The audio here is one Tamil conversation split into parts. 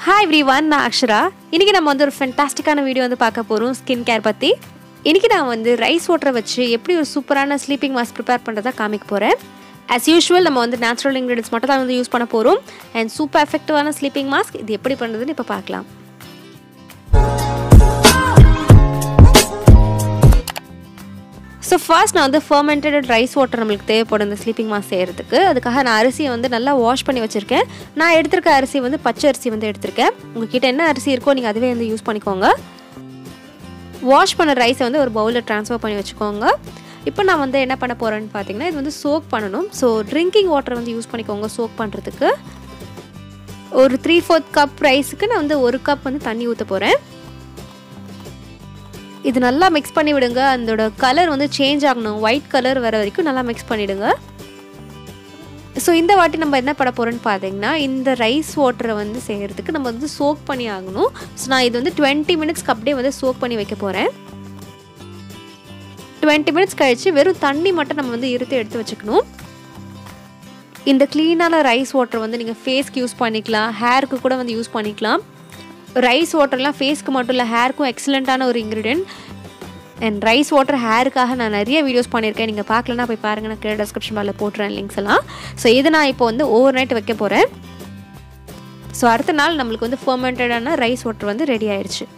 ஹாய் எவ்ரி ஒன் நான் அக்ஷரா இன்றைக்கி நம்ம வந்து ஒரு ஃபென்டாஸ்டிக்கான வீடியோ வந்து பார்க்க போகிறோம் ஸ்கின் கேர் பற்றி இன்றைக்கி நான் வந்து ரைஸ் வாட்டரை வச்சு எப்படி ஒரு சூப்பரான ஸ்லீப்பிங் மாஸ்க் ப்ரிப்பேர் பண்ணுறதா காமிக்க போகிறேன் ஆஸ் யூஷுவல் நம்ம வந்து நேச்சுரல் இன்க்ரீடியன்ஸ் மட்டும் தான் வந்து யூஸ் பண்ண போகிறோம் அண்ட் சூப்பர் எஃபெக்டிவான ஸ்லீப்பிங் மாஸ்க் இது எப்படி பண்ணுறதுன்னு இப்போ பார்க்கலாம் ஸோ ஃபர்ஸ்ட் நான் வந்து ஃபர்மெண்டட் ரைஸ் வாட்டர் நம்மளுக்கு தேவைப்படும் இந்த ஸ்லீப்பிங் மாஸ்க் செய்கிறதுக்கு அதுக்காக நான் அரிசியை வந்து நல்லா வாஷ் பண்ணி வச்சுருக்கேன் நான் எடுத்திருக்க அரிசி வந்து பச்சை அரிசி வந்து எடுத்திருக்கேன் உங்ககிட்ட என்ன அரிசி இருக்கோ நீங்கள் அதுவே வந்து யூஸ் பண்ணிக்கோங்க வாஷ் பண்ண ரைஸை வந்து ஒரு பவுலில் ட்ரான்ஸ்ஃபர் பண்ணி வச்சுக்கோங்க இப்போ நான் வந்து என்ன பண்ண போகிறேன்னு பார்த்தீங்கன்னா இது வந்து சோக் பண்ணணும் ஸோ ட்ரிங்கிங் வாட்டர் வந்து யூஸ் பண்ணிக்கோங்க சோக் பண்ணுறதுக்கு ஒரு த்ரீ ஃபோர்த் கப் ரைஸுக்கு நான் வந்து ஒரு கப் வந்து தண்ணி ஊற்ற போகிறேன் இது நல்லா மிக்ஸ் பண்ணி விடுங்க அதோட கலர் வந்து சேஞ்ச் ஆகணும் ஒயிட் கலர் வர வரைக்கும் நல்லா மிக்ஸ் பண்ணிவிடுங்க ஸோ இந்த வாட்டி நம்ம என்ன பண்ண போகிறோன்னு பார்த்தீங்கன்னா இந்த ரைஸ் வாட்டரை வந்து செய்கிறதுக்கு நம்ம வந்து சோக் பண்ணி ஆகணும் ஸோ நான் இது வந்து டுவெண்ட்டி மினிட்ஸ்க்கு அப்படியே வந்து சோக் பண்ணி வைக்க போகிறேன் டுவெண்ட்டி மினிட்ஸ் கழித்து வெறும் தண்ணி மட்டும் நம்ம வந்து இருத்து எடுத்து வச்சுக்கணும் இந்த க்ளீனான ரைஸ் வாட்டர் வந்து நீங்கள் ஃபேஸ்க்கு யூஸ் பண்ணிக்கலாம் ஹேருக்கு கூட வந்து யூஸ் பண்ணிக்கலாம் ரைஸ் வாட்டர்லாம் ஃபேஸ்க்கு மட்டும் இல்லை ஹேருக்கும் எக்ஸலண்ட்டான ஒரு இன்க்ரீடியன்ட் அண்ட் ரைஸ் வாட்டர் ஹேருக்காக நான் நிறைய வீடியோஸ் பண்ணியிருக்கேன் நீங்கள் பார்க்கலன்னா போய் பாருங்கள் நான் கீழே டிஸ்கிரிப்ஷன் பாரில் போட்டுறேன் லிங்க்ஸ் எல்லாம் ஸோ இது நான் இப்போ வந்து ஓவர் நைட் வைக்க போகிறேன் ஸோ அடுத்த நாள் நம்மளுக்கு வந்து ஃபர்மெண்டடான ரைஸ் வாட்டர் வந்து ரெடி ஆயிடுச்சு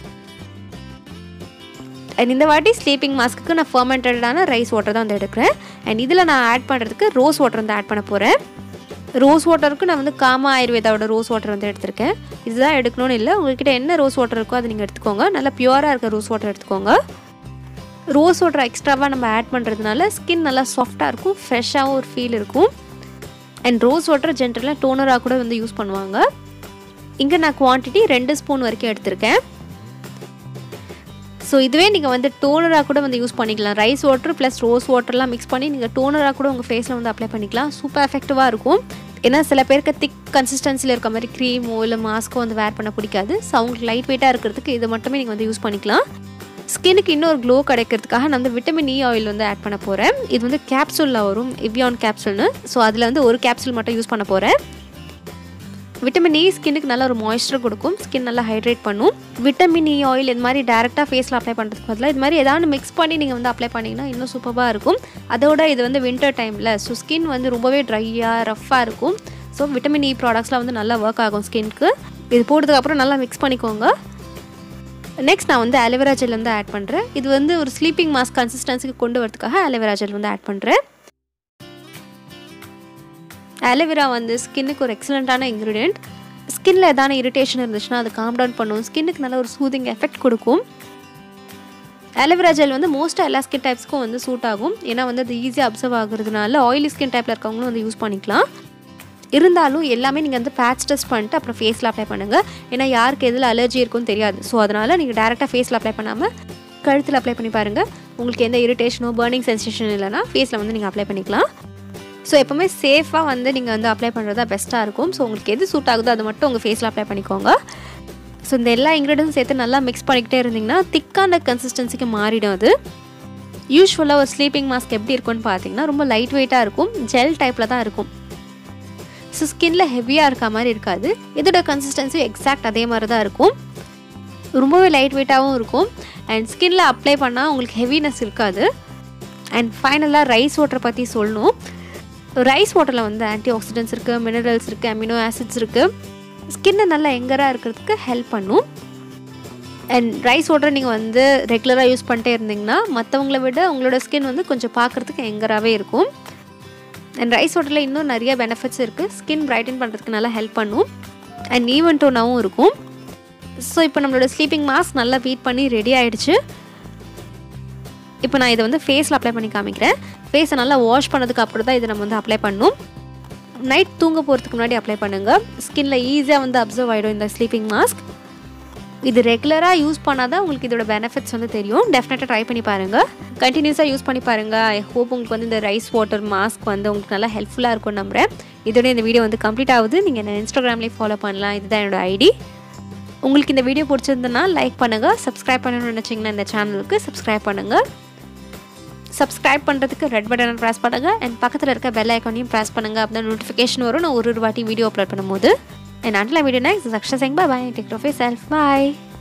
அண்ட் இந்த வாட்டி ஸ்லீப்பிங் மாஸ்க்கு நான் ஃபர்மெண்டடான ரைஸ் வாட்டர் தான் வந்து எடுக்கிறேன் அண்ட் இதில் நான் ஆட் பண்ணுறதுக்கு ரோஸ் வாட்டர் வந்து ஆட் பண்ண போகிறேன் ரோஸ் வாட்டருக்கு நான் வந்து காமா ஆயுர்வேதாவோட ரோஸ் வாட்டர் வந்து எடுத்திருக்கேன் இதுதான் எடுக்கணும்னு இல்லை உங்கள்கிட்ட என்ன ரோஸ் வாட்டர் இருக்கோ அதை நீங்கள் எடுத்துக்கோங்க நல்லா பியூராக இருக்க ரோஸ் வாட்டர் எடுத்துக்கோங்க ரோஸ் வாட்டர் எக்ஸ்ட்ராவாக நம்ம ஆட் பண்ணுறதுனால ஸ்கின் நல்லா சாஃப்டாக இருக்கும் ஃப்ரெஷ்ஷாகவும் ஒரு ஃபீல் இருக்கும் அண்ட் ரோஸ் வாட்டர் ஜென்ரலாக டோனராக கூட வந்து யூஸ் பண்ணுவாங்க இங்கே நான் குவான்டிட்டி ரெண்டு ஸ்பூன் வரைக்கும் எடுத்திருக்கேன் ஸோ இதுவே நீங்கள் வந்து டோனராக கூட வந்து யூஸ் பண்ணிக்கலாம் ரைஸ் வாட்டர் ப்ளஸ் ரோஸ் வாட்டர்லாம் மிக்ஸ் பண்ணி நீங்கள் டோனராக கூட உங்கள் ஃபேஸில் வந்து அப்ளை பண்ணிக்கலாம் சூப்பர் எஃபெக்டிவாக இருக்கும் ஏன்னா சில பேருக்கு திக் கன்சிஸ்டன்சியில் இருக்க மாதிரி க்ரீமோ இல்லை மாஸ்க்கோ வந்து வேர் பண்ண பிடிக்காது ஸோ அவங்களுக்கு லைட் வெயிட்டாக இருக்கிறதுக்கு இதை மட்டுமே நீங்கள் வந்து யூஸ் பண்ணிக்கலாம் ஸ்கின்னுக்கு இன்னொரு க்ளோ கிடைக்கிறதுக்காக நான் வந்து விட்டமின் இ ஆயில் வந்து ஆட் பண்ண போகிறேன் இது வந்து கேப்சூலில் வரும் இவ்யான் கேப்சூல்னு ஸோ அதில் வந்து ஒரு கேப்சூல் மட்டும் யூஸ் பண்ண போகிறேன் விட்டமின் இ ஸ்கின்னுக்கு நல்ல ஒரு மாய்ஸ்சர் கொடுக்கும் ஸ்கின் நல்லா ஹைட்ரேட் பண்ணும் விட்டமின் இ ஆயில் இந்த மாதிரி டேரெக்டாக ஃபேஸில் அப்ளை பண்ணுறதுக்கு பதிலாக இது மாதிரி ஏதாவது மிக்ஸ் பண்ணி நீங்கள் வந்து அப்ளை பண்ணிங்கன்னா இன்னும் சூப்பராக இருக்கும் அதோட இது வந்து வின்டர் டைமில் ஸோ ஸ்கின் வந்து ரொம்பவே ட்ரையாக ரஃப்பாக இருக்கும் ஸோ விட்டமின் இ ப்ராடக்ட்ஸ்லாம் வந்து நல்லா ஒர்க் ஆகும் ஸ்கின்க்கு இது போட்டதுக்கப்புறம் நல்லா மிக்ஸ் பண்ணிக்கோங்க நெக்ஸ்ட் நான் வந்து அலோவேரா ஜெல் வந்து ஆட் பண்ணுறேன் இது வந்து ஒரு ஸ்லீப்பிங் மாஸ்க் கன்சிஸ்டன்சிக்கு கொண்டு வரதுக்காக அலோவேரா ஜெல் வந்து ஆட் பண்ணுறேன் அலோவேரா வந்து ஸ்கின்னுக்கு ஒரு எக்ஸலண்ட்டான இன்க்ரீடியண்ட் ஸ்கின்னில் எதான இரிட்டேஷன் இருந்துச்சுன்னா அது காம் டவுன் பண்ணும் ஸ்கின்னுக்கு நல்ல ஒரு சூதிங் எஃபெக்ட் கொடுக்கும் அலோவேரா ஜெல் வந்து மோஸ்ட்டாக எல்லா ஸ்கின் டைப்ஸ்க்கும் வந்து சூட் ஆகும் ஏன்னா வந்து அது ஈஸியாக அப்சர்வ் ஆகுறதுனால ஆயிலி ஸ்கின் டைப்பில் இருக்கவங்களும் வந்து யூஸ் பண்ணிக்கலாம் இருந்தாலும் எல்லாமே நீங்கள் வந்து பேட்ச் டெஸ்ட் பண்ணிட்டு அப்புறம் ஃபேஸில் அப்ளை பண்ணுங்கள் ஏன்னா யாருக்கு எதில் அலர்ஜி இருக்குன்னு தெரியாது ஸோ அதனால் நீங்கள் டேரெக்டாக ஃபேஸில் அப்ளை பண்ணாமல் கழுத்தில் அப்ளை பண்ணி பாருங்கள் உங்களுக்கு எந்த இரிட்டேஷனோ பர்னிங் சென்சேஷன் இல்லைனா ஃபேஸில் வந்து நீங்கள் அப்ளை பண்ணிக்கலாம் ஸோ எப்போவுமே சேஃபாக வந்து நீங்கள் வந்து அப்ளை பண்ணுறது தான் பெஸ்ட்டாக இருக்கும் ஸோ உங்களுக்கு எது சூட் ஆகுதோ அது மட்டும் உங்கள் ஃபேஸில் அப்ளை பண்ணிக்கோங்க ஸோ இந்த எல்லா இன்க்ரீடியன்ஸும் சேர்த்து நல்லா மிக்ஸ் பண்ணிக்கிட்டே இருந்திங்கன்னா திக்கான கன்சிஸ்டன்சிக்கு மாறிடும் அது யூஸ்வலாக ஒரு ஸ்லீப்பிங் மாஸ்க் எப்படி இருக்கும்னு பார்த்தீங்கன்னா ரொம்ப லைட் வெயிட்டாக இருக்கும் ஜெல் டைப்பில் தான் இருக்கும் ஸோ ஸ்கின்ல ஹெவியாக இருக்க மாதிரி இருக்காது இதோட கன்சிஸ்டன்சி எக்ஸாக்ட் அதே மாதிரி தான் இருக்கும் ரொம்பவே லைட் வெயிட்டாகவும் இருக்கும் அண்ட் ஸ்கின்ல அப்ளை பண்ணால் உங்களுக்கு ஹெவினஸ் இருக்காது அண்ட் ஃபைனலாக ரைஸ் வாட்டர் பற்றி சொல்லணும் ரைஸ் வாட்டரில் வந்து ஆன்டி ஆக்சிடென்ட்ஸ் இருக்குது மினரல்ஸ் இருக்குது அமினோ ஆசிட்ஸ் இருக்குது ஸ்கின்னை நல்லா எங்கராக இருக்கிறதுக்கு ஹெல்ப் பண்ணும் அண்ட் ரைஸ் வாட்டர் நீங்கள் வந்து ரெகுலராக யூஸ் பண்ணிட்டே இருந்தீங்கன்னா மற்றவங்கள விட உங்களோட ஸ்கின் வந்து கொஞ்சம் பார்க்குறதுக்கு எங்கராகவே இருக்கும் அண்ட் ரைஸ் வாட்டரில் இன்னும் நிறைய பெனிஃபிட்ஸ் இருக்குது ஸ்கின் பிரைட்டன் பண்ணுறதுக்கு நல்லா ஹெல்ப் பண்ணும் அண்ட் ஈவன் டோனாகவும் இருக்கும் ஸோ இப்போ நம்மளோட ஸ்லீப்பிங் மாஸ்க் நல்லா பீட் பண்ணி ரெடி ஆகிடுச்சு இப்போ நான் இதை வந்து ஃபேஸில் அப்ளை பண்ணி காமிக்கிறேன் ஃபேஸை நல்லா வாஷ் பண்ணதுக்கு அப்புறம் தான் இதை நம்ம வந்து அப்ளை பண்ணணும் நைட் தூங்க போகிறதுக்கு முன்னாடி அப்ளை பண்ணுங்கள் ஸ்கின்ல ஈஸியாக வந்து அப்சர்வ் ஆகிடும் இந்த ஸ்லீப்பிங் மாஸ்க் இது ரெகுலராக யூஸ் பண்ணால் தான் உங்களுக்கு இதோட பெனிஃபிட்ஸ் வந்து தெரியும் டெஃபினட்டாக ட்ரை பண்ணி பாருங்கள் கண்டினியூஸாக யூஸ் பண்ணி பாருங்கள் ஐ ஹோப் உங்களுக்கு வந்து இந்த ரைஸ் வாட்டர் மாஸ்க் வந்து உங்களுக்கு நல்லா ஹெல்ப்ஃபுல்லாக இருக்கும்னு நம்புகிறேன் இதோட இந்த வீடியோ வந்து கம்ப்ளீட் ஆகுது நீங்கள் என்ன இன்ஸ்டாகிராம்லேயே ஃபாலோ பண்ணலாம் இதுதான் என்னோட ஐடி உங்களுக்கு இந்த வீடியோ பிடிச்சிருந்தனா லைக் பண்ணுங்கள் சப்ஸ்கிரைப் பண்ணணும்னு நினச்சிங்கன்னா இந்த சேனலுக்கு சப்ஸ்கிரைப் பண்ணுங்கள் சப்ஸ்கிரைப் பண்ணுறதுக்கு ரெட் பட்டனை ப்ரெஸ் பண்ணுங்கள் அண்ட் பக்கத்தில் இருக்க பெல் ஐக்கானையும் ப்ரெஸ் பண்ணுங்கள் அப்படின்னா நோட்டிஃபிகேஷன் வரும் நான் ஒரு ஒரு வாட்டி வீடியோ அப்லோட் பண்ணும்போது And until I meet you next, this is Akshay saying bye bye. Take care of yourself. Bye.